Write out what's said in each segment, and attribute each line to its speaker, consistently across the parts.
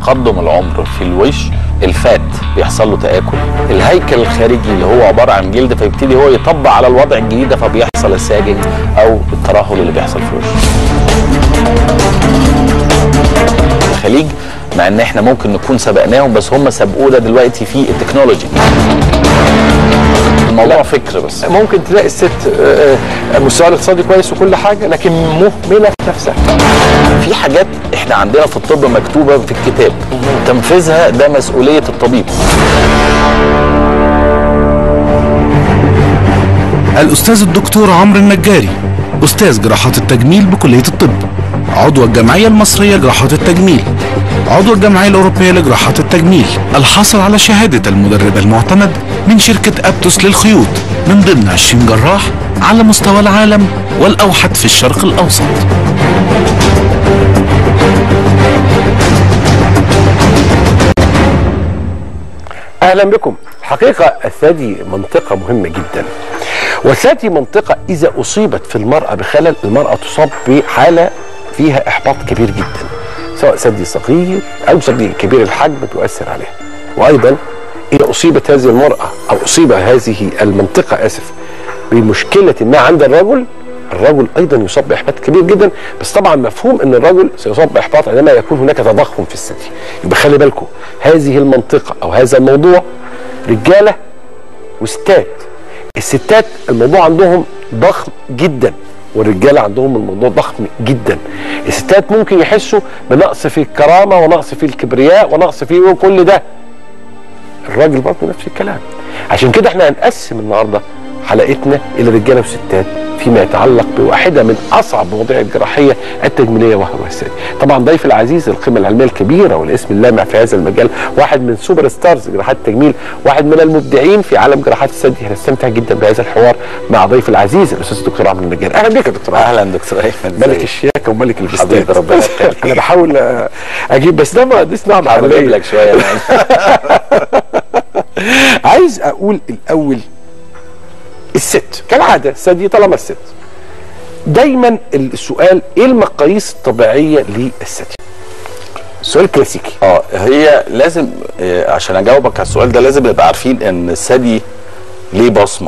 Speaker 1: تقدم العمر في الوش الفات بيحصل له تآكل الهيكل الخارجي اللي هو عبارة عن جلد فيبتدي هو يطبق على الوضع الجديد ده فبيحصل الساجج او الترهل اللي بيحصل في الوش الخليج مع ان احنا ممكن نكون سبقناهم بس هم سبقونا دلوقتي في التكنولوجي الموضوع فكر بس
Speaker 2: ممكن تلاقي الست آه، آه، مستواها الاقتصادي كويس وكل حاجه لكن مهمله في نفسها
Speaker 1: في حاجات احنا عندنا في الطب مكتوبه في الكتاب تنفيذها ده مسؤوليه الطبيب
Speaker 3: الأستاذ الدكتور عمرو النجاري أستاذ جراحات التجميل بكلية الطب عضو الجمعية المصرية لجراحات التجميل عضو الجمعية الأوروبية لجراحات التجميل الحاصل على شهادة المدرب المعتمد من شركة أبتوس للخيوط من ضمن 20 جراح على مستوى العالم والأوحد في الشرق الأوسط
Speaker 2: اهلا بكم الحقيقه الثدي منطقه مهمه جدا والثدي منطقه اذا اصيبت في المراه بخلل المراه تصاب بحاله فيها احباط كبير جدا سواء ثدي صغير او ثدي كبير الحجم تؤثر عليها وايضا اذا اصيبت هذه المراه او اصيب هذه المنطقه اسف بمشكله ما عند الرجل الرجل ايضا يصاب باحباط كبير جدا بس طبعا مفهوم ان الرجل سيصاب باحباط عندما يكون هناك تضخم في الثدي يبقى خلي بالكم هذه المنطقه او هذا الموضوع رجاله وستات الستات الموضوع عندهم ضخم جدا والرجاله عندهم الموضوع ضخم جدا الستات ممكن يحسوا بنقص في الكرامه ونقص في الكبرياء ونقص في كل ده الراجل برضه نفس الكلام عشان كده احنا هنقسم النهارده حلقتنا الى رجاله وستات فيما يتعلق بواحده من اصعب مواضيع الجراحيه التجميليه وهو الثدي. طبعا ضيف العزيز القيمه العلميه الكبيره والاسم اللامع في هذا المجال، واحد من سوبر ستارز جراحات التجميل، واحد من المبدعين في عالم جراحات الثدي، هنستمتع جدا بهذا الحوار مع ضيف العزيز الاستاذ الدكتور عمرو النجار. اهلا بك يا دكتور عمرو.
Speaker 1: اهلا دكتور ايمن
Speaker 2: ملك
Speaker 1: ازيك؟
Speaker 2: الشياكه وملك الفستان
Speaker 1: حبيبي ربنا يخليك.
Speaker 2: انا بحاول آه، اجيب بس ده ما- دي صناعه
Speaker 1: هجيب
Speaker 2: عالميه
Speaker 1: لك شويه
Speaker 2: عايز اقول الاول الست كالعاده الثدي طالما الست دايما السؤال ايه المقاييس الطبيعيه للثدي سؤال كلاسيكي
Speaker 1: اه هي لازم آه، عشان اجاوبك على السؤال ده لازم نبقى عارفين ان الثدي ليه بصمه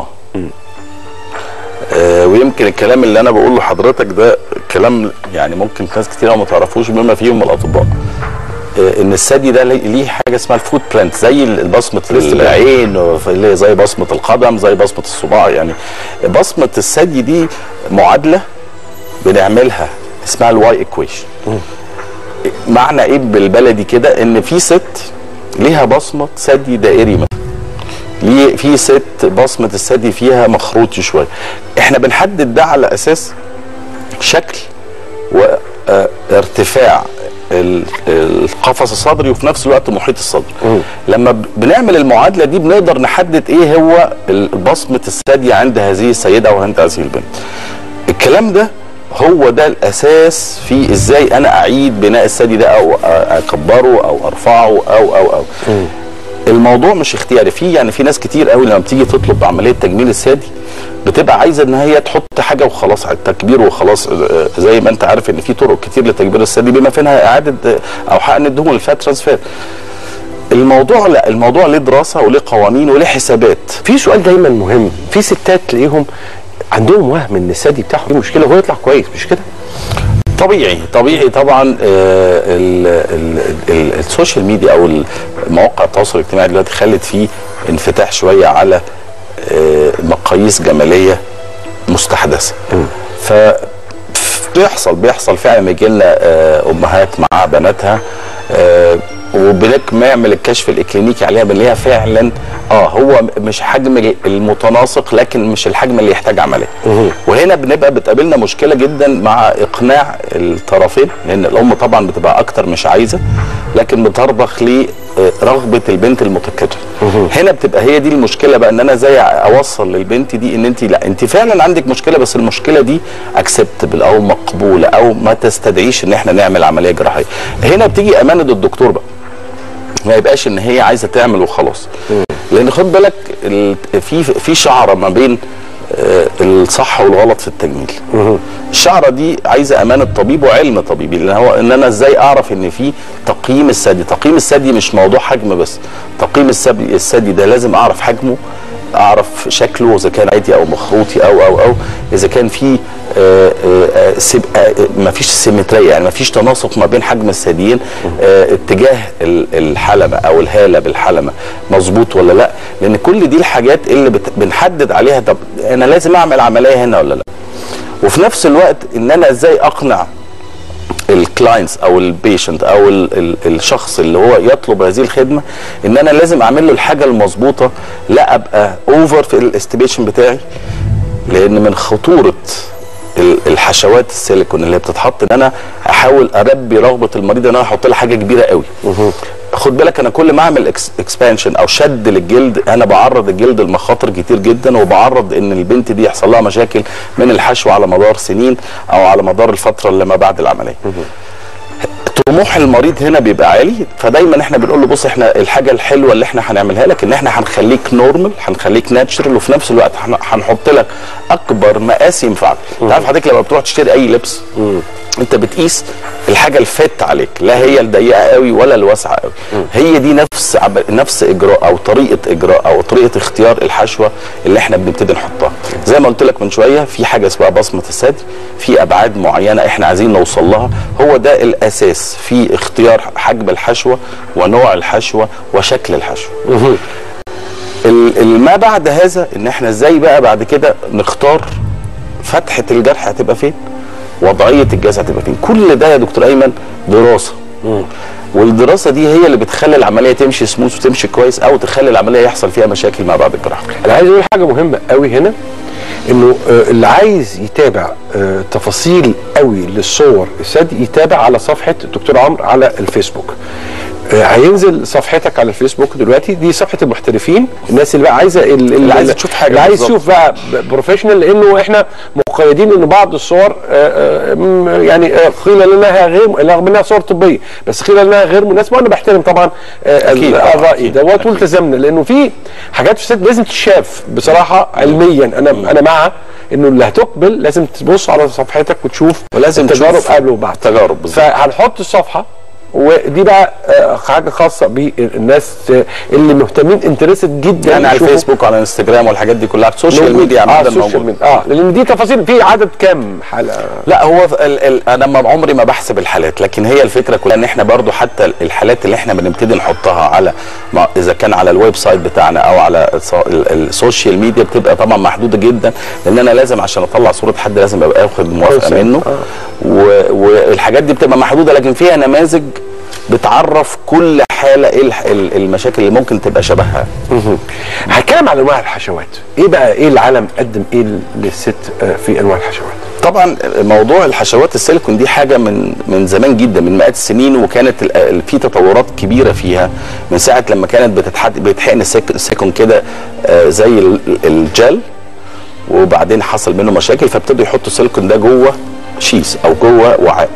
Speaker 1: آه ويمكن الكلام اللي انا بقوله لحضرتك ده كلام يعني ممكن ناس كتير ما تعرفوش بما فيهم الاطباء آه ان الثدي ده ليه ليه حاجه اسمها الفوت برنت زي بصمه العين وف- اللي هي زي بصمه القدم زي بصمه الصباع يعني بصمه الثدي دي معادله بنعملها اسمها الواي ايكويشن معنى ايه بالبلدي كده ان في ست ليها بصمه ثدي دائري مثلا ليه في ست بصمه الثدي فيها مخروطي شويه احنا بنحدد ده على اساس شكل وارتفاع القفص الصدري وفي نفس الوقت محيط الصدر لما ب- بنعمل المعادله دي بنقدر نحدد ايه هو ال- بصمه الثدي عند هذه السيده او عند هذه البنت الكلام ده هو ده الاساس في ازاي انا اعيد بناء الثدي ده او اكبره او ارفعه او او او الموضوع مش اختياري في يعني في ناس كتير قوي لما بتيجي تطلب عمليه تجميل الثدي بتبقى عايزه ان هي تحط حاجه وخلاص على التكبير وخلاص آه، زي ما انت عارف ان في طرق كتير لتكبير الثدي بما فيها اعاده آه، او حقن الدهون الفات ترانسفير الموضوع لا الموضوع ليه دراسه وليه قوانين وليه حسابات
Speaker 2: في سؤال دايما مهم في ستات تلاقيهم عندهم وهم ان الثدي بتاعهم فيه مشكله وهو يطلع كويس مش كده
Speaker 1: طبيعي طبيعي طبعا آه، ال- ال- ال- السوشيال ميديا او مواقع التواصل الاجتماعي دلوقتي خلت فيه انفتاح شويه على آه، مقاييس جماليه مستحدثه ف بيحصل بيحصل فعلا بيجي لنا آه، امهات مع بناتها آه، وبنعمل الكشف الاكلينيكي عليها بنلاقيها فعلا اه هو مش حجم المتناسق لكن مش الحجم اللي يحتاج عمليه وهنا بنبقى بتقابلنا مشكله جدا مع اقناع الطرفين لان الام طبعا بتبقى اكتر مش عايزه لكن بترضخ لرغبه البنت المتكرره هنا بتبقى هي دي المشكله بقى ان انا ازاي اوصل للبنت دي ان انت لا انت فعلا عندك مشكله بس المشكله دي اكسبتبل او مقبوله او ما تستدعيش ان احنا نعمل عمليه جراحيه هنا بتيجي امانه الدكتور بقى ما يبقاش ان هي عايزه تعمل وخلاص لان خد بالك ال- في في شعره ما بين آه، الصح والغلط في التجميل الشعره دي عايزه امانه طبيب وعلم طبيبي لان هو ان انا ازاي اعرف ان في تقييم الثدي تقييم الثدي مش موضوع حجم بس تقييم الثدي الثدي ده لازم اعرف حجمه اعرف شكله اذا كان عادي او مخروطي او او او اذا كان في آه، آه، آه، سب- آه، ما فيش سيمتريه يعني ما فيش تناسق ما بين حجم الثديين آه، اتجاه ال- الحلمه او الهاله بالحلمه مظبوط ولا لا لان كل دي الحاجات اللي بت- بنحدد عليها طب انا لازم اعمل عمليه هنا ولا لا وفي نفس الوقت ان انا ازاي اقنع الكلاينتس او البيشنت او ال ال الشخص اللي هو يطلب هذه الخدمه ان انا لازم اعمل له الحاجه المظبوطه لا ابقى اوفر في الاستيميشن بتاعي لان من خطوره ال- الحشوات السيليكون اللي بتتحط ان انا احاول اربي رغبه المريض ان انا احط لها حاجه كبيره قوي خد بالك انا كل ما اعمل اكسبانشن او شد للجلد انا بعرض الجلد لمخاطر كتير جدا وبعرض ان البنت دي يحصل لها مشاكل من الحشو على مدار سنين او على مدار الفتره اللي ما بعد العمليه طموح المريض هنا بيبقى عالي فدايما احنا بنقول له بص احنا الحاجه الحلوه اللي احنا هنعملها لك ان احنا هنخليك نورمال هنخليك ناتشرال وفي نفس الوقت هن- هنحط لك اكبر مقاس ينفعك انت عارف حضرتك لما بتروح تشتري اي لبس انت بتقيس الحاجه الفت عليك لا هي الضيقه قوي ولا الواسعه قوي هي دي نفس عب... نفس اجراء او طريقه اجراء او طريقه اختيار الحشوه اللي احنا بنبتدي نحطها زي ما قلت لك من شويه في حاجه اسمها بصمه الثدي في ابعاد معينه احنا عايزين نوصل لها هو ده الاساس في اختيار حجم الحشوه ونوع الحشوه وشكل الحشوه ال- ال- ما بعد هذا ان احنا ازاي بقى بعد كده نختار فتحه الجرح هتبقى فين وضعيه الجهاز هتبقى فين كل ده يا دكتور ايمن دراسه والدراسه دي هي اللي بتخلي العمليه تمشي سموث وتمشي كويس او تخلي العمليه يحصل فيها مشاكل ما بعد الجراحه
Speaker 2: انا عايز اقول حاجه مهمه قوي هنا انه آه، اللي عايز يتابع آه، تفاصيل قوي للصور الثدي يتابع على صفحه الدكتور عمرو على الفيسبوك آه، هينزل صفحتك على الفيسبوك دلوقتي دي صفحه المحترفين الناس اللي بقى عايزه ال-
Speaker 1: اللي عايزة تشوف حاجة
Speaker 2: اللي عايز
Speaker 1: بالظبط.
Speaker 2: يشوف بقى بروفيشنال لانه احنا مقيدين ان بعض الصور آه، آه، م- يعني آه، قيل لنا غير رغم انها صور طبيه بس قيل لنا غير مناسبه وانا بحترم طبعا آه،
Speaker 1: أكيد
Speaker 2: ال-
Speaker 1: طبعاً،
Speaker 2: الراي
Speaker 1: أكيد،
Speaker 2: دوت
Speaker 1: أكيد.
Speaker 2: والتزمنا لانه في حاجات في الست لازم تتشاف بصراحه علميا انا انا مع انه اللي هتقبل لازم تبص على صفحتك وتشوف
Speaker 1: ولازم
Speaker 2: التجارب
Speaker 1: تشوف
Speaker 2: قبل وبعد
Speaker 1: تجارب بالظبط.
Speaker 2: فهنحط الصفحه ودي بقى آه، حاجه خاصه بالناس آه، اللي مهتمين انترستد جدا
Speaker 1: يعني على
Speaker 2: يشوفوا
Speaker 1: الفيسبوك وعلى الانستجرام والحاجات دي كلها السوشيال
Speaker 2: موجود.
Speaker 1: ميديا
Speaker 2: اه
Speaker 1: عامه
Speaker 2: السوشيال
Speaker 1: موجود
Speaker 2: ميديا اه لان دي تفاصيل في عدد كام حلقه
Speaker 1: لا هو ف- ال ال انا ما عمري ما بحسب الحالات لكن هي الفكره كلها ان احنا برضو حتى الحالات اللي احنا بنبتدي نحطها على ما اذا كان على الويب سايت بتاعنا او على الص- ال- السوشيال ميديا بتبقى طبعا محدوده جدا لان انا لازم عشان اطلع صوره حد لازم ابقى اخد موافقه
Speaker 2: consent.
Speaker 1: منه و- والحاجات دي بتبقى محدوده لكن فيها نماذج بتعرف كل حاله ايه الح- ال- المشاكل اللي ممكن تبقى شبهها
Speaker 2: هتكلم عن انواع الحشوات ايه بقى ايه العالم قدم ايه للست آه، في انواع الحشوات
Speaker 1: طبعا موضوع الحشوات السيليكون دي حاجه من من زمان جدا من مئات السنين وكانت ال- ال- في تطورات كبيره فيها من ساعه لما كانت بتتحد بيتحقن السيك- السيليكون كده آه، زي ال- الجل وبعدين حصل منه مشاكل فابتدوا يحطوا السيليكون ده جوه شيس او جوه وعاء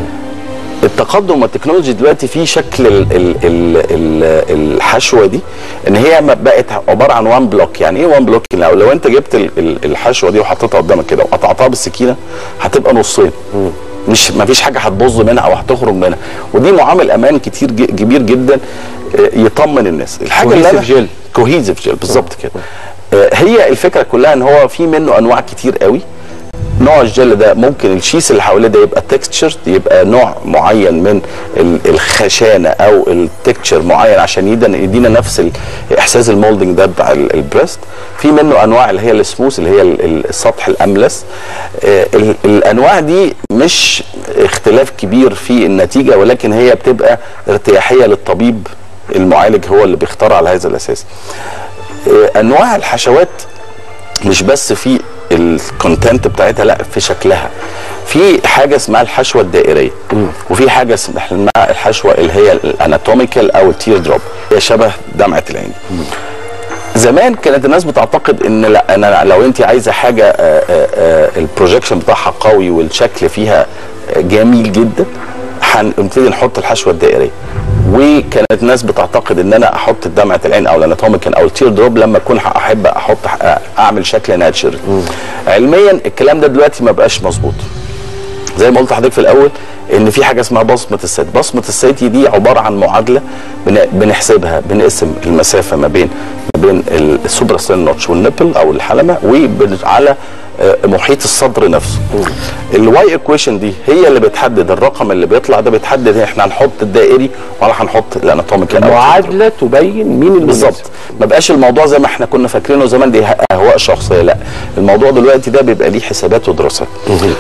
Speaker 1: التقدم والتكنولوجي دلوقتي في شكل ال ال ال ال الحشوه دي ان هي ما بقت عباره عن وان بلوك يعني ايه وان بلوك لو لو انت جبت ال ال الحشوه دي وحطيتها قدامك كده وقطعتها بالسكينه هتبقى نصين مش ما فيش حاجه هتبظ منها او هتخرج منها ودي معامل امان كتير ج- كبير جدا آه، يطمن الناس الحاجه اللي
Speaker 2: Cohesive
Speaker 1: أنا- كوهيزيف جيل بالظبط كده آه، هي الفكره كلها ان هو في منه انواع كتير قوي نوع الجل ده ممكن الشيس اللي حواليه ده يبقى تكستشر يبقى نوع معين من ال- الخشانه او التكتشر معين عشان يدن- يدينا نفس ال- احساس المولدنج ده بتاع ال- البريست في منه انواع اللي هي السموث اللي هي ال- ال- السطح الاملس آه، ال- الانواع دي مش اختلاف كبير في النتيجه ولكن هي بتبقى ارتياحيه للطبيب المعالج هو اللي بيختار على هذا الاساس آه، انواع الحشوات مش بس في الكونتنت بتاعتها لا في شكلها في حاجه اسمها الحشوه الدائريه وفي حاجه اسمها الحشوه اللي هي الاناتوميكال او التير دروب هي شبه دمعه العين زمان كانت الناس بتعتقد ان لا انا لو انت عايزه حاجه آه، آه، آه، البروجيكشن بتاعها قوي والشكل فيها آه، جميل جدا هنبتدي نحط الحشوه الدائريه وكانت الناس بتعتقد ان انا احط دمعه العين او الاناتوميكال او التير دروب لما اكون احب احط اعمل شكل ناتشرال علميا الكلام ده دلوقتي ما بقاش مظبوط زي ما قلت لحضرتك في الاول ان في حاجه اسمها بصمه الثدي بصمه الثدي دي عباره عن معادله بن- بنحسبها بنقسم المسافه ما بين ما بين السوبرا سيل نوتش والنبل او الحلمه وعلى محيط الصدر نفسه الواي ايكويشن دي هي اللي بتحدد الرقم اللي بيطلع ده بتحدد احنا هنحط الدائري ولا هنحط الاناتوميكال
Speaker 2: معادله تبين مين المناسب
Speaker 1: بالظبط ما بقاش الموضوع زي ما احنا كنا فاكرينه زمان دي اهواء شخصيه لا الموضوع دلوقتي ده بيبقى ليه حسابات ودراسات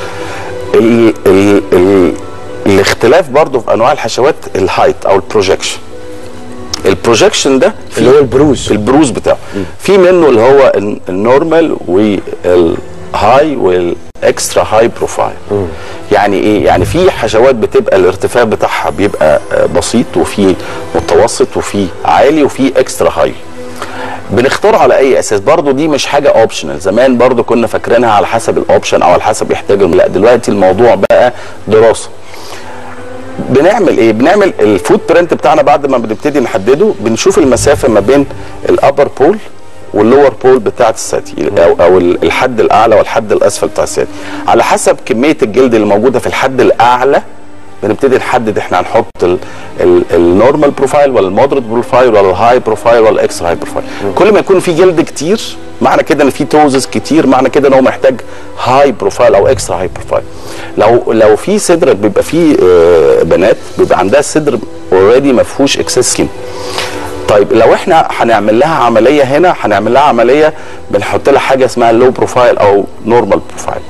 Speaker 1: ال ال ال الاختلاف برضو في انواع الحشوات الهايت او البروجكشن البروجكشن ده في
Speaker 2: اللي هو البروز.
Speaker 1: البروز بتاعه في منه اللي هو ال- النورمال والهاي والاكسترا هاي بروفايل يعني ايه يعني في حشوات بتبقى الارتفاع بتاعها بيبقى آه، بسيط وفي متوسط وفي عالي وفي اكسترا هاي بنختار على اي اساس برضو دي مش حاجه اوبشنال زمان برضو كنا فاكرينها على حسب الاوبشن او على حسب يحتاج لا دلوقتي الموضوع بقى دراسه بنعمل ايه بنعمل الفوت برنت بتاعنا بعد ما بنبتدي نحدده بنشوف المسافه ما بين الابر بول واللور بول بتاعه الثدي او او الحد الاعلى والحد الاسفل بتاع الثدي على حسب كميه الجلد اللي موجوده في الحد الاعلى بنبتدي نحدد احنا هنحط النورمال بروفايل ولا المودريت بروفايل ولا الهاي بروفايل ولا الاكسترا هاي بروفايل كل ما يكون في جلد كتير معنى كده ان في توزز كتير معنى كده ان هو محتاج هاي بروفايل او اكسترا هاي بروفايل لو لو في صدر بيبقى في آه، بنات بيبقى عندها الصدر اوريدي ما فيهوش اكسس سكين طيب لو احنا هنعمل لها عمليه هنا هنعمل لها عمليه بنحط لها حاجه اسمها لو بروفايل او نورمال بروفايل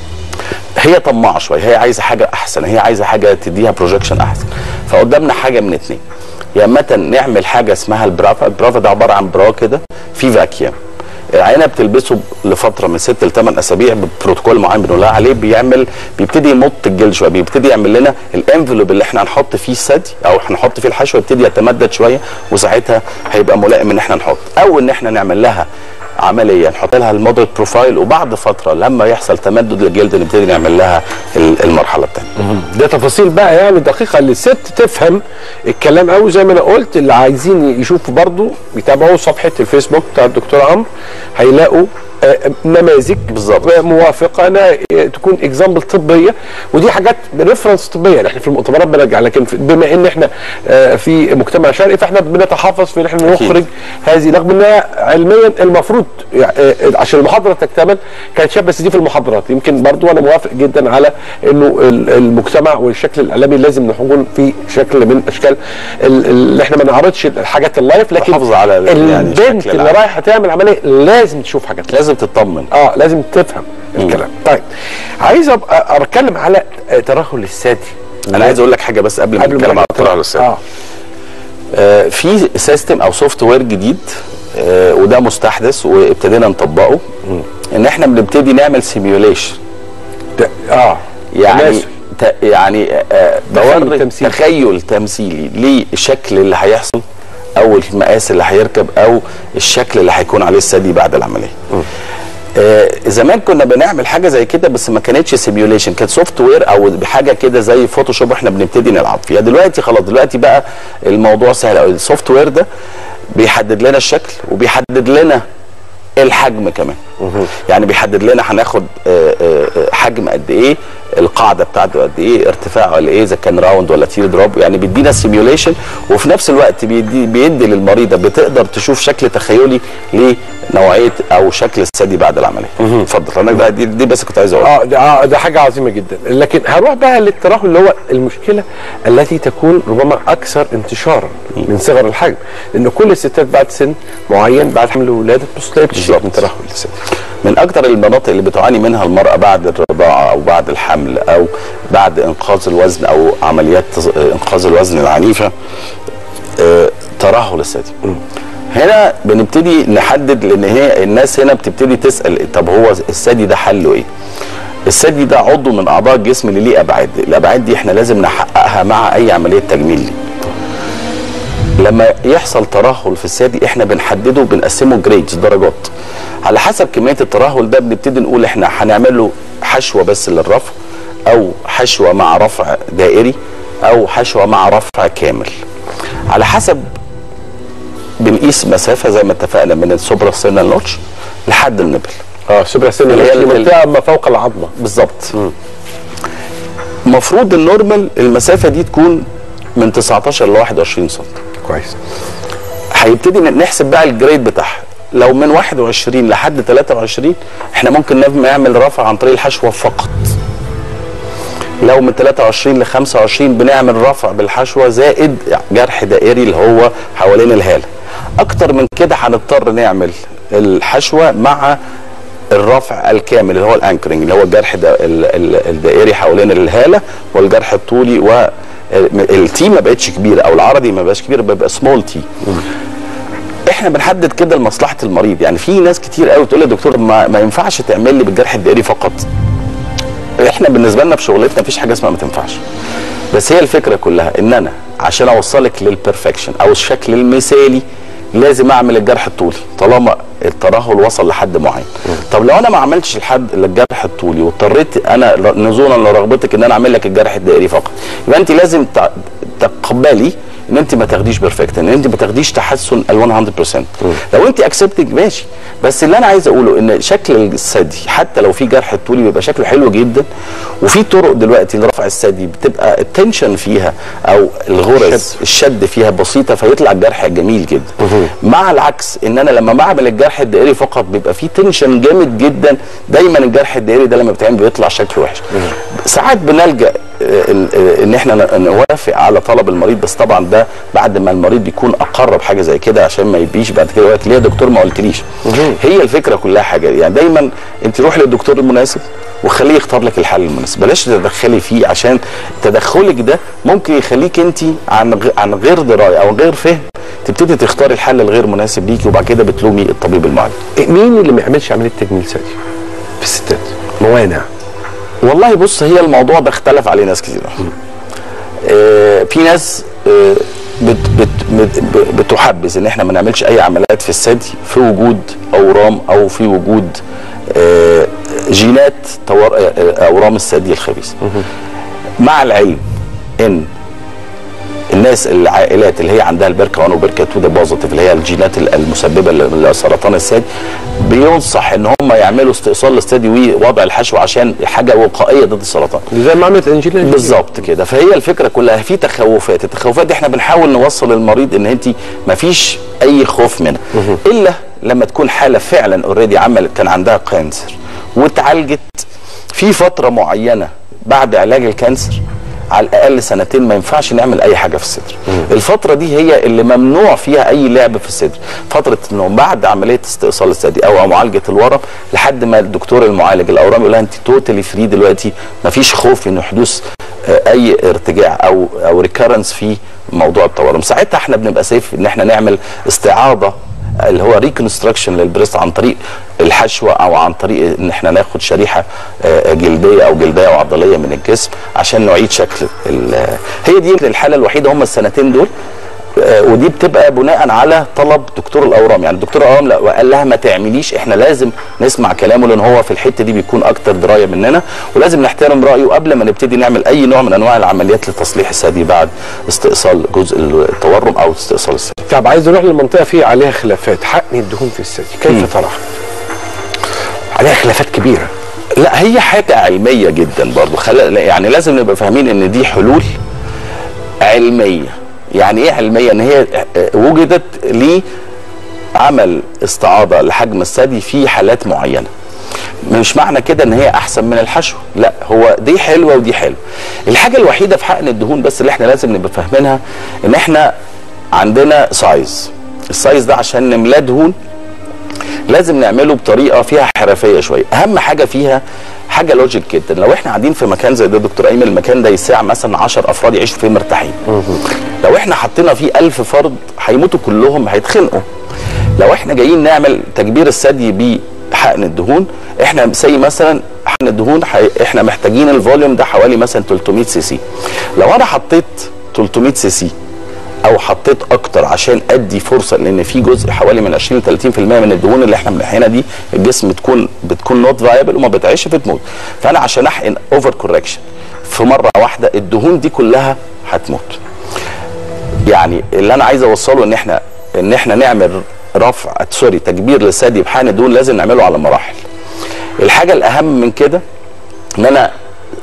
Speaker 1: هي طماعه شويه هي عايزه حاجه احسن هي عايزه حاجه تديها بروجكشن احسن فقدامنا حاجه من اتنين يا اما نعمل حاجه اسمها البرافا البرافا ده عباره عن برا كده في فاكيوم العينه بتلبسه لفتره من ست لثمان اسابيع ببروتوكول معين بنقول لها عليه بيعمل بيبتدي يمط الجلد شويه بيبتدي يعمل لنا الانفلوب اللي احنا هنحط فيه الثدي او هنحط فيه الحشوه يبتدي يتمدد شويه وساعتها هيبقى ملائم ان احنا نحط او ان احنا نعمل لها عمليه نحط لها المودريت بروفايل وبعد فتره لما يحصل تمدد للجلد نبتدي نعمل لها ال- المرحله الثانيه
Speaker 2: ده تفاصيل بقى يعني دقيقه للست تفهم الكلام قوي زي ما انا قلت اللي عايزين يشوفوا برضو يتابعوا صفحه الفيسبوك بتاع الدكتور عمرو هيلاقوا آه، نماذج
Speaker 1: بالظبط.
Speaker 2: موافقه أنا تكون اكزامبل طبيه ودي حاجات ريفرنس طبيه يعني احنا في المؤتمرات بنرجع لكن في- بما ان احنا آه، في مجتمع شرقي فاحنا بنتحفظ في ان احنا
Speaker 1: أكيد.
Speaker 2: نخرج هذه رغم انها علميا المفروض يعني، آه، عشان المحاضره تكتمل كانت شاب بس دي في المحاضرات يمكن برضو انا موافق جدا على انه ال- المجتمع والشكل الاعلامي لازم نكون في شكل من اشكال ال- اللي احنا ما نعرضش الحاجات اللايف لكن
Speaker 1: تحافظ على ال- يعني
Speaker 2: البنت
Speaker 1: الشكل
Speaker 2: اللي
Speaker 1: العام.
Speaker 2: رايحه تعمل عمليه لازم تشوف حاجات
Speaker 1: لازم تطمن
Speaker 2: اه لازم تفهم الكلام طيب عايز ابقى اتكلم على آه، ترهل الثدي
Speaker 1: انا عايز اقول لك حاجه بس قبل ما
Speaker 2: قبل ما
Speaker 1: نتكلم على
Speaker 2: نتكلم.
Speaker 1: الترهل السري
Speaker 2: اه
Speaker 1: آه، في سيستم او سوفت وير جديد آه، وده مستحدث وابتدينا نطبقه ان احنا بنبتدي نعمل سيميوليشن
Speaker 2: ده- اه
Speaker 1: يعني
Speaker 2: تماثل.
Speaker 1: ت- يعني آه،
Speaker 2: تخيل
Speaker 1: بوري
Speaker 2: تمثيلي.
Speaker 1: تخيل تمثيلي للشكل اللي هيحصل او المقاس اللي هيركب او الشكل اللي هيكون عليه الثدي بعد العمليه آه زمان كنا بنعمل حاجه زي كده بس ما كانتش سيميوليشن كانت سوفت وير او حاجه كده زي فوتوشوب احنا بنبتدي نلعب فيها دلوقتي خلاص دلوقتي بقى الموضوع سهل قوي السوفت وير ده بيحدد لنا الشكل وبيحدد لنا الحجم كمان يعني بيحدد لنا هناخد آه، آه، آه، حجم قد ايه القاعده بتاعته قد ايه ارتفاعه قد ايه اذا كان راوند ولا تير دروب يعني بيدينا سيميوليشن وفي نفس الوقت بيدي بيدي للمريضه بتقدر تشوف شكل تخيلي لنوعيه او شكل الثدي بعد العمليه اتفضل انا بقى دي, دي بس كنت عايز اقولها
Speaker 2: اه ده, آه ده حاجه عظيمه جدا لكن هروح بقى للترهل اللي هو المشكله التي تكون ربما اكثر انتشارا من صغر الحجم لان كل الستات بعد سن معين بعد حمل ولاده بص تلاقي بتشتكي
Speaker 1: بالظبط.
Speaker 2: من ترهل الست
Speaker 1: من اكتر المناطق اللي بتعاني منها المراه بعد الرضاعه او بعد الحمل او بعد انقاذ الوزن او عمليات تص- انقاذ الوزن العنيفه آه، ترهل الثدي هنا بنبتدي نحدد لان هي الناس هنا بتبتدي تسال طب هو الثدي ده حله ايه؟ الثدي ده عضو من اعضاء الجسم اللي ليه ابعاد، الابعاد دي احنا لازم نحققها مع اي عمليه تجميل ليه. لما يحصل ترهل في الثدي احنا بنحدده بنقسمه جريدز درجات على حسب كميه الترهل ده بنبتدي نقول احنا هنعمل له حشوه بس للرفع او حشوه مع رفع دائري او حشوه مع رفع كامل على حسب بنقيس مسافه زي ما اتفقنا من السوبرا سينال نوتش لحد النبل
Speaker 2: اه سوبر سن
Speaker 1: اللي
Speaker 2: اللي
Speaker 1: هي
Speaker 2: هي
Speaker 1: ال-
Speaker 2: المنطقه ما فوق العظمه
Speaker 1: بالظبط المفروض النورمال المسافه دي تكون من 19 ل 21 سم
Speaker 2: كويس
Speaker 1: هيبتدي ن- نحسب بقى الجريد بتاعها لو من 21 لحد 23 احنا ممكن نعمل- نعمل رفع عن طريق الحشوه فقط لو من 23 ل 25 بنعمل رفع بالحشوه زائد جرح دائري اللي هو حوالين الهاله اكتر من كده هنضطر نعمل الحشوه مع الرفع الكامل اللي هو الانكرنج اللي هو الجرح دا ال- ال- الدائري حوالين الهاله والجرح الطولي و التي ما بقتش كبيره او العرضي ما بقاش كبير بيبقى سمول تي احنا بنحدد كده لمصلحه المريض يعني في ناس كتير قوي تقول لي يا دكتور ما, ما ينفعش تعمل لي بالجرح الدائري فقط احنا بالنسبه لنا في شغلتنا مفيش حاجه اسمها ما تنفعش بس هي الفكره كلها ان انا عشان اوصلك للبرفكشن او الشكل المثالي لازم اعمل الجرح الطولي طالما الترهل وصل لحد معين طب لو انا ما عملتش الحد الجرح الطولي واضطريت انا ر- نزولا لرغبتك ان انا اعمل لك الجرح الدائري فقط يبقى انت لازم تع- تقبلي ان انت ما تاخديش بيرفكت ان انت ما تاخديش تحسن ال 100% لو انت اكسبتنج ماشي بس اللي انا عايز اقوله ان شكل الثدي حتى لو في جرح طولي بيبقى شكله حلو جدا وفي طرق دلوقتي لرفع الثدي بتبقى التنشن فيها او الغرز الشد فيها بسيطه فيطلع الجرح جميل جدا مع العكس ان انا لما بعمل الجرح الدائري فقط بيبقى فيه تنشن جامد جدا دايما الجرح الدائري ده لما بيتعمل بيطلع شكله وحش ساعات بنلجا آه، آه، ان احنا ن- نوافق على طلب المريض بس طبعا ده بعد ما المريض بيكون اقر بحاجه زي كده عشان ما يبيش بعد كده وقت ليه يا دكتور ما قلتليش هي الفكره كلها حاجه يعني دايما انت روحي للدكتور المناسب وخليه يختار لك الحل المناسب بلاش تتدخلي فيه عشان تدخلك ده ممكن يخليك انت عن غ- عن غير درايه او غير فهم تبتدي تختاري الحل الغير مناسب ليكي وبعد كده بتلومي الطبيب المعالج
Speaker 2: إيه، مين اللي ما يعملش عمليه تجميل ثدي في الستات موانع
Speaker 1: والله بص هي الموضوع ده اختلف عليه ناس كتير آه في ناس آه بت بت بت ب- بتحبذ ان احنا ما نعملش اي عمليات في الثدي في وجود اورام او في وجود آه جينات تور... آه، آه، اورام الثدي الخبيثه مع العلم ان الناس العائلات اللي هي عندها البركه 1 وبركه 2 ده بوزيتيف اللي هي الجينات المسببه لسرطان الثدي بينصح ان هم يعملوا استئصال للثدي ووضع الحشو عشان حاجه وقائيه ضد السرطان
Speaker 2: زي ما عملت انجيلا
Speaker 1: بالظبط كده فهي الفكره كلها في تخوفات التخوفات دي احنا بنحاول نوصل للمريض ان انت ما فيش اي خوف منها الا لما تكون حاله فعلا اوريدي عملت كان عندها كانسر واتعالجت في فتره معينه بعد علاج الكانسر على الاقل سنتين ما ينفعش نعمل اي حاجه في الصدر الفتره دي هي اللي ممنوع فيها اي لعب في الصدر فتره انه بعد عمليه استئصال الثدي او معالجه الورم لحد ما الدكتور المعالج الاورام يقول لها انت توتالي فري دلوقتي ما فيش خوف من حدوث آه، اي ارتجاع او او ريكارنس في موضوع التورم ساعتها احنا بنبقى سيف ان احنا نعمل استعاضه اللي هو ريكونستراكشن للبريست عن طريق الحشوه او عن طريق ان احنا ناخد شريحه آه، جلديه او جلديه وعضليه من الجسم عشان نعيد شكل ال- هي دي الحاله الوحيده هم السنتين دول آه، ودي بتبقى بناء على طلب دكتور الاورام يعني دكتور الاورام لا قال لها ما تعمليش احنا لازم نسمع كلامه لان هو في الحته دي بيكون اكتر درايه مننا ولازم نحترم رايه قبل ما نبتدي نعمل اي نوع من انواع العمليات لتصليح الثدي بعد استئصال جزء التورم او استئصال الثدي
Speaker 2: طب عايز نروح للمنطقه في عليها خلافات حقن الدهون في الثدي كيف تراها؟ عليها خلافات كبيره
Speaker 1: لا هي حاجه علميه جدا برضو خل... يعني لازم نبقى فاهمين ان دي حلول علميه يعني ايه علميه ان هي آه، وجدت لعمل استعاضه لحجم الثدي في حالات معينه مش معنى كده ان هي احسن من الحشو لا هو دي حلوه ودي حلوه الحاجه الوحيده في حقن الدهون بس اللي احنا لازم نبقى فاهمينها ان احنا عندنا سايز السايز ده عشان نملاه دهون لازم نعمله بطريقه فيها حرفيه شويه اهم حاجه فيها حاجه لوجيك جدا لو احنا قاعدين في مكان زي ده دكتور ايمن المكان ده يساع مثلا 10 افراد يعيشوا فيه مرتاحين لو احنا حطينا فيه 1000 فرد هيموتوا كلهم هيتخنقوا لو احنا جايين نعمل تكبير الثدي بحقن الدهون احنا زي مثلا حقن الدهون حي... احنا محتاجين الفوليوم ده حوالي مثلا 300 سي سي لو انا حطيت 300 سي سي او حطيت اكتر عشان ادي فرصه لان في جزء حوالي من 20 ل 30% من الدهون اللي احنا بنحقنها دي الجسم بتكون بتكون نوت فايبل وما بتعيش فتموت فانا عشان احقن اوفر كوركشن في مره واحده الدهون دي كلها هتموت يعني اللي انا عايز اوصله ان احنا ان احنا نعمل رفع سوري تكبير للثدي بحقن الدهون لازم نعمله على مراحل الحاجه الاهم من كده ان انا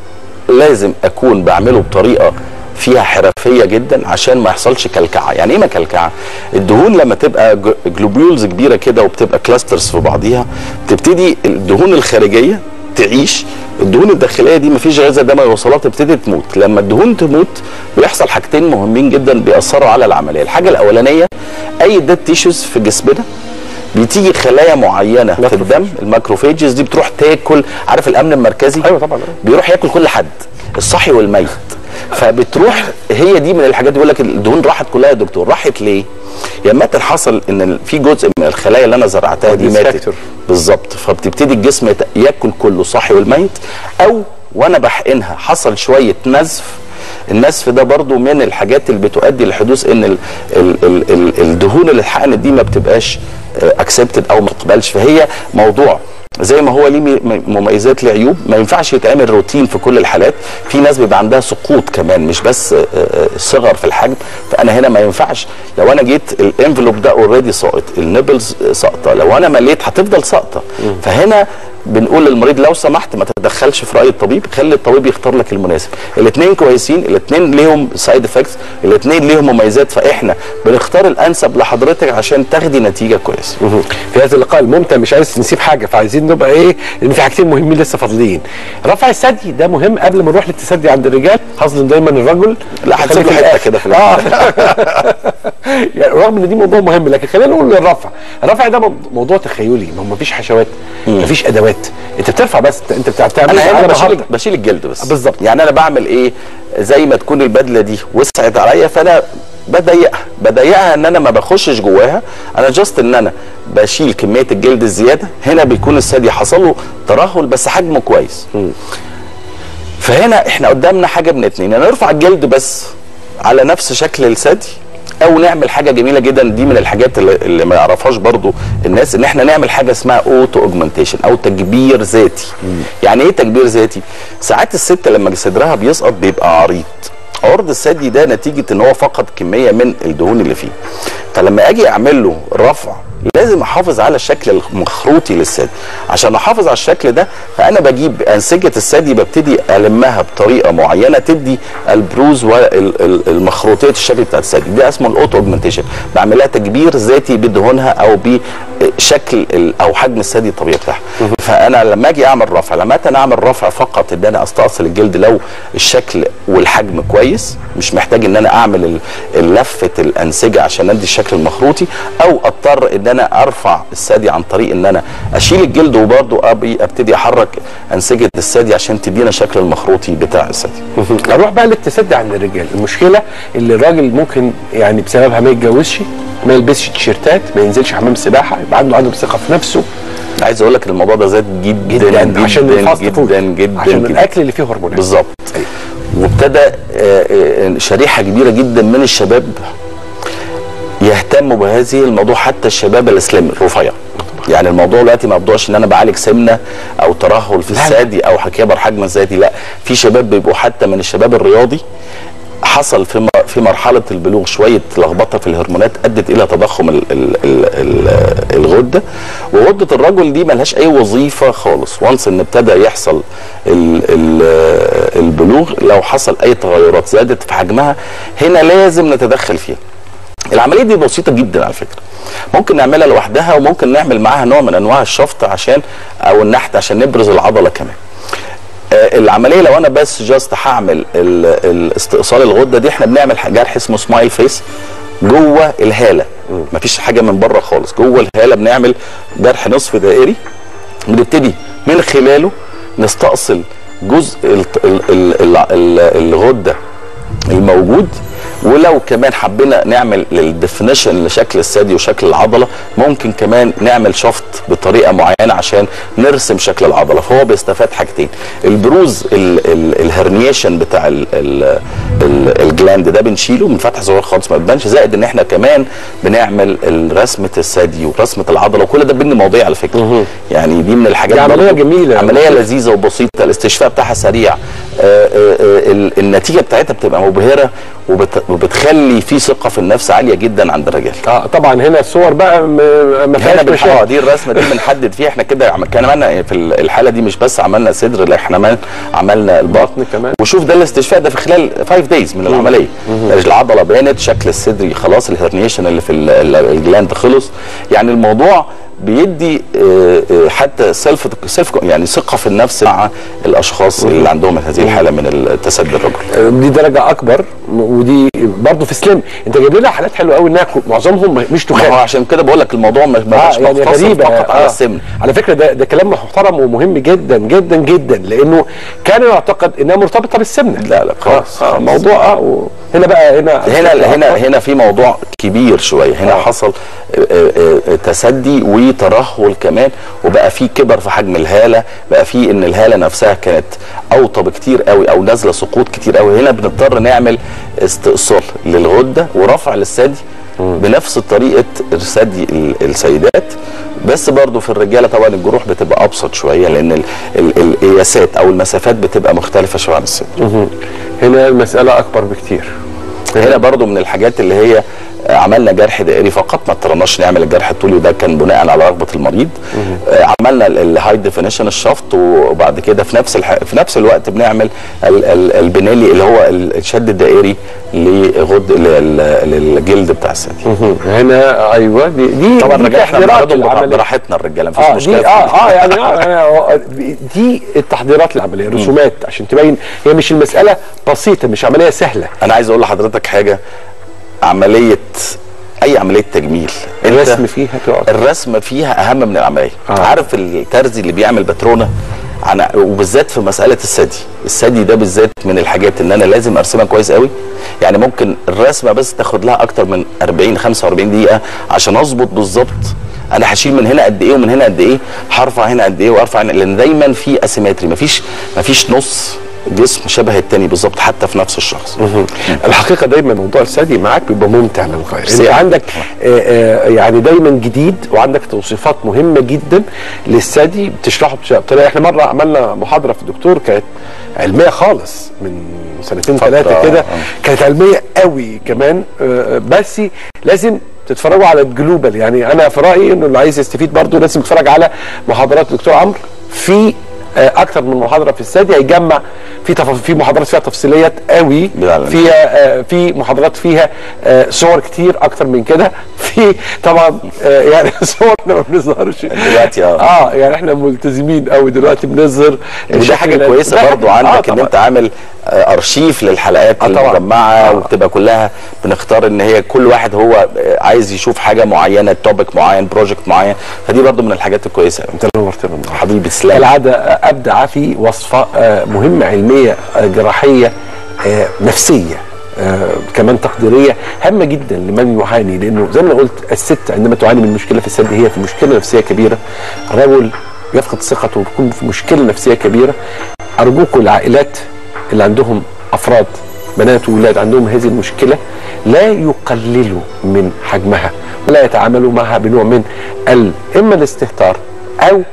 Speaker 1: لازم اكون بعمله بطريقه فيها حرفيه جدا عشان ما يحصلش كلكعه يعني ايه ما كلكعه الدهون لما تبقى ج- جلوبيولز كبيره كده وبتبقى كلاسترز في بعضيها تبتدي الدهون الخارجيه تعيش الدهون الداخليه دي مفيش غذاء ده ما يوصلها تبتدي تموت لما الدهون تموت بيحصل حاجتين مهمين جدا بيأثروا على العمليه الحاجه الاولانيه اي ديد تيشوز في جسمنا بتيجي خلايا معينه في الدم الماكروفيجز دي بتروح تاكل عارف الامن المركزي
Speaker 2: أيوة طبعاً.
Speaker 1: بيروح ياكل كل حد الصحي والميت فبتروح هي دي من الحاجات بيقول لك الدهون راحت كلها يا دكتور راحت ليه؟ يا اما حصل ان ال- في جزء من الخلايا اللي انا زرعتها دي ماتت
Speaker 2: ديستراكتور.
Speaker 1: بالظبط فبتبتدي الجسم يت- ياكل كله صحي والميت او وانا بحقنها حصل شويه نزف النزف ده برضو من الحاجات اللي بتؤدي لحدوث ان ال ال ال ال الدهون اللي اتحقنت دي ما بتبقاش اكسبتد او ما تقبلش فهي موضوع زي ما هو ليه م- مميزات ليه عيوب ما ينفعش يتعمل روتين في كل الحالات في ناس بيبقى عندها سقوط كمان مش بس آه، آه، صغر في الحجم فانا هنا ما ينفعش لو انا جيت الانفلوب ده اوريدي ساقط النبلز ساقطه لو انا مليت هتفضل ساقطه فهنا بنقول للمريض لو سمحت ما تتدخلش في راي الطبيب خلي الطبيب يختار لك المناسب الاثنين كويسين الاثنين ليهم سايد افكتس الاثنين ليهم مميزات فاحنا بنختار الانسب لحضرتك عشان تاخدي نتيجه كويسه
Speaker 2: في هذا اللقاء الممتع مش عايز نسيب حاجه فعايزين نبقى ايه لان في حاجتين مهمين لسه فاضلين رفع الثدي ده مهم قبل ما نروح للتثدي عند الرجال هظلم دايما الرجل
Speaker 1: لا هتسيب له
Speaker 2: خليه في
Speaker 1: حته
Speaker 2: الآخر.
Speaker 1: كده في
Speaker 2: اه
Speaker 1: الآخر.
Speaker 2: يعني رغم ان دي موضوع مهم لكن خلينا نقول الرفع الرفع ده مو- موضوع تخيلي ما هو مفيش حشوات مفيش ادوات انت بترفع بس انت بتاع- بتعمل
Speaker 1: انا هنا
Speaker 2: على
Speaker 1: بشيل
Speaker 2: مهارتك.
Speaker 1: بشيل الجلد بس
Speaker 2: بالظبط.
Speaker 1: يعني انا بعمل ايه زي ما تكون البدله دي وسعت عليا فانا بضيقها بضيقها ان انا ما بخشش جواها انا جاست ان انا بشيل كميه الجلد الزياده هنا بيكون الثدي حصل له ترهل بس حجمه كويس فهنا احنا قدامنا حاجه من اتنين يا نرفع الجلد بس على نفس شكل الثدي او نعمل حاجه جميله جدا دي من الحاجات اللي, اللي ما يعرفهاش برضو الناس ان احنا نعمل حاجه اسمها اوتو اوجمانتيشن او تكبير ذاتي يعني ايه تكبير ذاتي ساعات الست لما صدرها بيسقط بيبقى عريض عرض الثدي ده نتيجه ان هو فقد كميه من الدهون اللي فيه فلما اجي اعمل له رفع لازم احافظ على الشكل المخروطي للثدي عشان احافظ على الشكل ده فانا بجيب انسجه الثدي ببتدي المها بطريقه معينه تدي البروز والمخروطيه الشكل بتاع الثدي ده اسمه الاوتو اوجمنتيشن بعملها تكبير ذاتي بدهونها او بشكل ال- او حجم الثدي الطبيعي بتاعها فانا لما اجي اعمل رفع لما انا اعمل رفع فقط ان انا استأصل الجلد لو الشكل والحجم كويس مش محتاج ان انا اعمل ال- لفه الانسجه عشان ادي الشكل المخروطي او اضطر ان انا ارفع الثدي عن طريق ان انا اشيل الجلد وبرضه أبي- ابتدي احرك انسجه الثدي عشان تدينا الشكل المخروطي بتاع الثدي
Speaker 2: اروح بقى للتسدي عند الرجال المشكله اللي الراجل ممكن يعني بسببها ما يتجوزش ما يلبسش تيشيرتات ما ينزلش حمام سباحه يبقى عنده عدم ثقه في نفسه
Speaker 1: عايز اقول لك الموضوع ده زاد جدا جدا
Speaker 2: جدا عشان
Speaker 1: جدا
Speaker 2: الفاست فود
Speaker 1: جدا جدا,
Speaker 2: عشان
Speaker 1: جداً.
Speaker 2: الاكل اللي فيه هرمونات
Speaker 1: بالظبط وابتدى آه، آه، شريحه كبيره جدا من الشباب يهتموا بهذه الموضوع حتى الشباب الاسلامي الرفيع يعني الموضوع دلوقتي ما بيبقاش ان انا بعالج سمنه او ترهل في
Speaker 2: لا، لا.
Speaker 1: الثدي او كبر حجم الذاتي لا في شباب بيبقوا حتى من الشباب الرياضي حصل في م- في مرحله البلوغ شويه لخبطه في الهرمونات ادت الى تضخم ال ال ال ال الغده وغده الرجل دي ملهاش اي وظيفه خالص وانس ان ابتدى يحصل ال ال البلوغ لو حصل اي تغيرات زادت في حجمها هنا لازم نتدخل فيها العمليه دي بسيطه جدا على فكره ممكن نعملها لوحدها وممكن نعمل معاها نوع من انواع الشفط عشان او النحت عشان نبرز العضله كمان آه، العمليه لو انا بس جاست هعمل ال- ال- استئصال الغده دي احنا بنعمل ح- جرح اسمه سمايل فيس جوه الهاله مفيش حاجه من بره خالص جوه الهاله بنعمل جرح نصف دائري بنبتدي من خلاله نستأصل جزء ال- ال- ال- ال- ال- الغده الموجود ولو كمان حبينا نعمل للديفينيشن لشكل الثدي وشكل العضله ممكن كمان نعمل شفط بطريقه معينه عشان نرسم شكل العضله فهو بيستفاد حاجتين البروز ال- ال- الهرنيشن بتاع ال- ال- ال- الجلاند ده بنشيله من فتح صغير خالص ما بتبانش زائد ان احنا كمان بنعمل ال- رسمه الثدي ورسمه العضله وكل ده بين مواضيع على فكره يعني دي من الحاجات
Speaker 2: دي عملية
Speaker 1: برضو-
Speaker 2: جميلة.
Speaker 1: عمليه لذيذه وبسيطه الاستشفاء بتاعها سريع آه، آه، آه، ال- النتيجه بتاعتها بتبقى مبهره وبت... وبتخلي في ثقه في النفس عاليه جدا عند الرجال
Speaker 2: اه طبعا هنا الصور بقى م- ما
Speaker 1: هنا
Speaker 2: فيهاش
Speaker 1: بنحط
Speaker 2: مشاكل
Speaker 1: دي الرسمه دي بنحدد فيها احنا كده عم- كان عملنا في ال- الحاله دي مش بس عملنا صدر لا احنا عمل- عملنا البطن
Speaker 2: بطن كمان.
Speaker 1: وشوف ده الاستشفاء ده في خلال 5 دايز من العمليه العضله بانت شكل الصدر خلاص الهرنيشن اللي في ال- ال- الجلاند خلص يعني الموضوع بيدي آه، آه، حتى سيلف سيلف يعني ثقه في النفس مع الاشخاص اللي عندهم هذه الحاله من التسدي الرجل
Speaker 2: آه، دي درجه اكبر م- ودي برضه في سليم انت جايب لنا حالات حلوه قوي انها كو- معظمهم مش
Speaker 1: ما هو
Speaker 2: تخان
Speaker 1: عشان كده بقول لك الموضوع مش
Speaker 2: اه
Speaker 1: مش
Speaker 2: يعني
Speaker 1: مقتصر
Speaker 2: غريبه
Speaker 1: فقط على
Speaker 2: آه.
Speaker 1: السمن
Speaker 2: على فكره ده ده كلام محترم ومهم جدا جدا جدا لانه كان يعتقد انها مرتبطه بالسمنه
Speaker 1: لا لا خالص
Speaker 2: آه موضوع اه و- هنا بقى هنا
Speaker 1: هنا هنا هنا في موضوع كبير شويه هنا
Speaker 2: آه.
Speaker 1: حصل آه، آه، آه، تسدي وترهل كمان وبقى في كبر في حجم الهاله بقى في ان الهاله نفسها كانت اوطى بكتير قوي او نازله سقوط كتير قوي هنا بنضطر نعمل استئصال للغده ورفع للثدي بنفس طريقه ثدي ال- السيدات بس برضو في الرجاله طبعا الجروح بتبقى ابسط شويه لان ال- ال- القياسات او المسافات بتبقى مختلفه شويه عن الصدر
Speaker 2: مهم. هنا المساله اكبر بكتير
Speaker 1: هنا برضو من الحاجات اللي هي آه، عملنا جرح دائري فقط ما اضطرناش نعمل الجرح الطولي وده كان بناء على رغبه المريض آه، عملنا الهاي ديفينيشن الشفط وبعد كده في نفس الح... في نفس الوقت بنعمل ال... ال... البنالي اللي هو ال- الشد الدائري لغد لل- للجلد بتاع الثدي
Speaker 2: مهم. هنا ايوه دي دي
Speaker 1: طبعا
Speaker 2: دي
Speaker 1: الرجاله احنا
Speaker 2: تحضيرات
Speaker 1: بنعرضهم بتاع-
Speaker 2: للعملية.
Speaker 1: براحتنا الرجاله مفيش
Speaker 2: اه
Speaker 1: مشكله
Speaker 2: دي
Speaker 1: في
Speaker 2: اه
Speaker 1: دي.
Speaker 2: اه يعني آه آه، دي التحضيرات للعمليه رسومات عشان تبين هي مش المساله بسيطه مش عمليه سهله
Speaker 1: انا عايز اقول لحضرتك حاجه عمليه اي عمليه تجميل أنت-
Speaker 2: الرسم فيها تقعد
Speaker 1: الرسم فيها اهم من العمليه
Speaker 2: آه.
Speaker 1: آه. عارف الترزي اللي بيعمل باترونه عن وبالذات في مساله الثدي الثدي ده بالذات من الحاجات ان انا لازم ارسمها كويس قوي يعني ممكن الرسمه بس تاخد لها اكتر من 40 45 دقيقه عشان اظبط بالظبط انا هشيل من هنا قد ايه ومن هنا قد ايه هرفع هنا قد ايه وارفع هنا لان دايما في اسيمتري مفيش مفيش نص جسم شبه التاني بالظبط حتى في نفس الشخص
Speaker 2: الحقيقه دايما موضوع الثدي معاك بيبقى ممتع للغايه انت
Speaker 1: سيئة.
Speaker 2: عندك آه، آه، يعني دايما جديد وعندك توصيفات مهمه جدا للثدي بتشرحه بش- بطريقه احنا مره عملنا محاضره في الدكتور كانت علميه خالص من سنتين
Speaker 1: فترة،
Speaker 2: ثلاثه كده
Speaker 1: آه.
Speaker 2: كانت علميه قوي كمان آه، بس لازم تتفرجوا على الجلوبال يعني انا في رايي انه اللي عايز يستفيد برضه لازم يتفرج على محاضرات الدكتور عمرو في آه، اكتر من محاضره في الثدي هيجمع في تف... في محاضرات فيها تفصيليات قوي
Speaker 1: بالعلم.
Speaker 2: فيها آه، في محاضرات فيها آه، صور كتير اكتر من كده في طبعا آه، يعني صور احنا ما بنظهرش
Speaker 1: دلوقتي اه.
Speaker 2: اه يعني احنا ملتزمين قوي دلوقتي بنظهر
Speaker 1: ودي
Speaker 2: الشكل
Speaker 1: حاجه
Speaker 2: ده-
Speaker 1: كويسه
Speaker 2: ده
Speaker 1: برضو
Speaker 2: حاجة-
Speaker 1: عندك
Speaker 2: آه
Speaker 1: ان
Speaker 2: طبعاً.
Speaker 1: انت عامل آه، ارشيف للحلقات
Speaker 2: آه طبعاً.
Speaker 1: المجمعه
Speaker 2: آه.
Speaker 1: وبتبقى كلها بنختار ان هي كل واحد هو آه، عايز يشوف حاجه معينه توبيك معين بروجكت معين فدي برضو من الحاجات الكويسه
Speaker 2: انت نورتنا النهارده
Speaker 1: حبيبي تسلم
Speaker 2: كالعادة أبدع في وصفة آه، مهمة علمية آه، جراحية آه، نفسية آه، كمان تقديرية هامة جدا لمن يعاني لأنه زي ما أنا قلت الست عندما تعاني من مشكلة في الثدي هي في مشكلة نفسية كبيرة الرجل يفقد ثقته ويكون في مشكلة نفسية كبيرة أرجوكم العائلات اللي عندهم أفراد بنات وولاد عندهم هذه المشكلة لا يقللوا من حجمها ولا يتعاملوا معها بنوع من ال- إما الاستهتار أو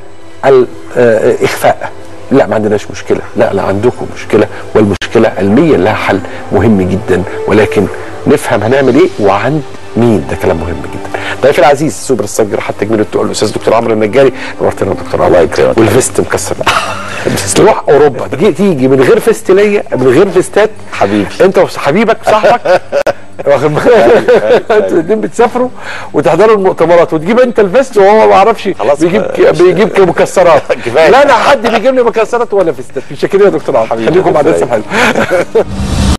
Speaker 2: الاخفاء لا ما عندناش مشكله لا لا عندكم مشكله والمشكله علميا لها حل مهم جدا ولكن نفهم هنعمل ايه وعند مين ده كلام مهم جدا ضيفي العزيز سوبر ستار جراحات تجميل التقل الاستاذ دكتور عمرو النجاري نورتنا يا دكتور
Speaker 1: الله
Speaker 2: عمرو
Speaker 1: يكرمك.
Speaker 2: والفيست مكسر تروح اوروبا تيجي تيجي من غير فيست ليا من غير فيستات
Speaker 1: حبيبي.
Speaker 2: انت وحبيبك وصاحبك واخد بالك انتوا الاثنين بتسافروا وتحضروا المؤتمرات وتجيب انت الفيست وهو ما اعرفش
Speaker 1: خلاص
Speaker 2: بيجيب
Speaker 1: بقى.
Speaker 2: بيجيب مكسرات
Speaker 1: كفاية.
Speaker 2: لا انا حد بيجيب لي مكسرات ولا فيستات مش كده يا دكتور عمرو خليكم مع الناس الحلوه